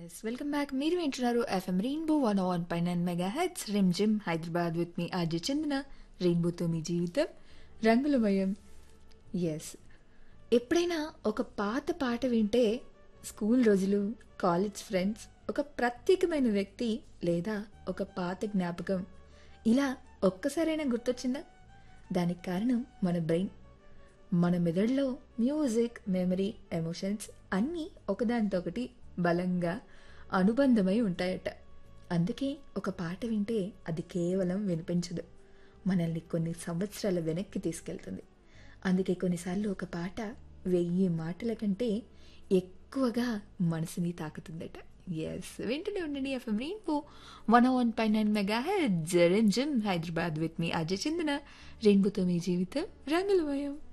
yes welcome back మీరు వింటున్నారు FM rainbow one one పై nine mega hits Rimjhim Hyderabad with me RJ Chandana రెయిన్బోతో మీ జీవితం రంగులమయం ఎస్ ఎప్పుడైనా ఒక పాత పాట వింటే స్కూల్ రోజులు కాలేజ్ ఫ్రెండ్స్ ఒక ప్రత్యేకమైన వ్యక్తి లేదా ఒక పాత జ్ఞాపకం ఇలా ఒక్కసారైనా గుర్తొచ్చిందా దానికి కారణం మన బ్రెయిన్ మన మెదడులో మ్యూజిక్ మెమరీ ఎమోషన్స్ అన్నీ ఒకదానితో ఒకటి బలంగా అనుబంధమై ఉంటాయట అందుకే ఒక పాట వింటే అది కేవలం వినిపించదు మనల్ని కొన్ని సంవత్సరాల వెనక్కి తీసుకెళ్తుంది అందుకే కొన్నిసార్లు ఒక పాట వెయ్యి మాటల కంటే ఎక్కువగా మనసుని తాకుతుందట ఎస్ వింటూనే ఉండండి ఎఫ్ఎం రెయిన్బో వన్ వన్ పై నైన్ మెగా హెడ్ జిమ్ హైదరాబాద్ విత్ మీ అజయ్ చందన రెయిన్బోతో మీ జీవితం రంగులమయం